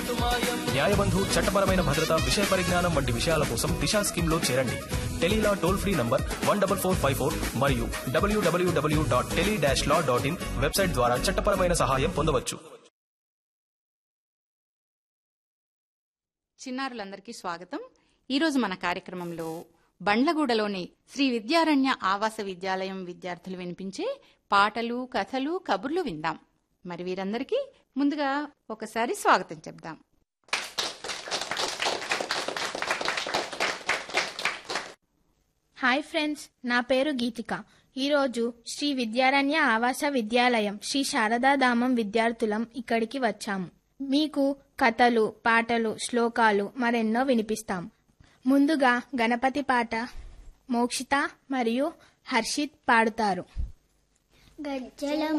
న్యాయబంధు చట్టపరమైన భద్రత విషయ పరిజ్ఞానం వంటి విషయాల కోసం దిశా స్కీమ్ లో చేరండి tele law toll free number one double four five four మరియు W W W dot tele dash law dot in website ద్వారా చట్టపరమైన సహాయం పొందవచ్చు చిన్నారులందరికీ స్వాగతం ఈరోజు మన కార్యక్రమంలో బండ్లగూడలోని శ్రీ విద్యారణ్య ఆవాస విద్యాలయం విద్యార్థులు వినిపించే పాటలు కథలు కబుర్లు విందాం మరి వీరందరికీ ముందుగా ఒకసారి స్వాగతం చెప్దాం హాయ్ ఫ్రెండ్స్ నా పేరు గీతిక ఈరోజు శ్రీ విద్యారణ్య ఆవాస విద్యాలయం శ్రీ శారదాధామం విద్యార్థులం ఇక్కడికి వచ్చాము మీకు కథలు పాటలు శ్లోకాలు మరెన్నో వినిపిస్తాం ముందుగా గణపతి పాట మోక్షిత మరియు హర్షిత్ పాడుతారు గజ్జల